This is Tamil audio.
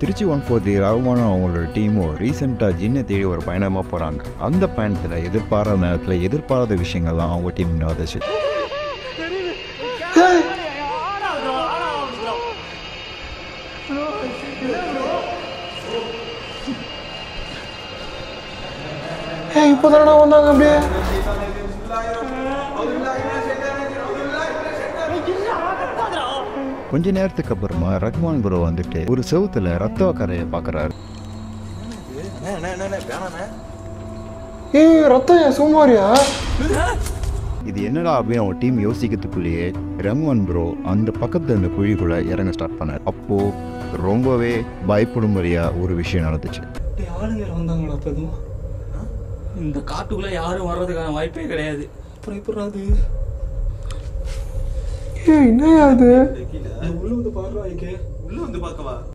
திருச்சி ஒன் ஃபோர் தி ரகுமானும் அவங்களோட டீமும் ரீசெண்டாக ஜின்னை தேடி ஒரு பயணமாக போகிறாங்க அந்த பயணத்தில் எதிர்பாராத நேரத்தில் எதிர்பாராத விஷயங்கள்லாம் அவங்க டீம் நடந்துச்சு ஏய் இப்போ தானடா வந்தாங்க அப்படியே கொஞ்ச நேரத்துக்கு அப்புறமா ரஹ்மான் ப்ரோ வந்துட்டு ஒரு செவுத்துல ரத்த கரையை பார்க்குறாரு ஏய் ரத்தம் ஏன் சும்மாரியா இது என்னடா அப்படின்னு அவங்க டீம் யோசிக்கிறதுக்குள்ளேயே ரஹ்மான் ப்ரோ அந்த பக்கத்துல இருந்த குழிக்குள்ள இறங்க ஸ்டார்ட் பண்ணார் அப்போ ரொம்பவே பயப்படும்படியா ஒரு விஷயம் நடந்துச்சு ஆளுங்க வந்தாங்களா அப்போ எதுவும் இந்த காட்டுக்குள்ள யாரும் வர்றதுக்கான வாய்ப்பே கிடையாது அப்புறம் இப்போ அது ஏய் என்னையா அது உள்ள வந்து பாடுறா உள்ள வந்து பார்க்கவா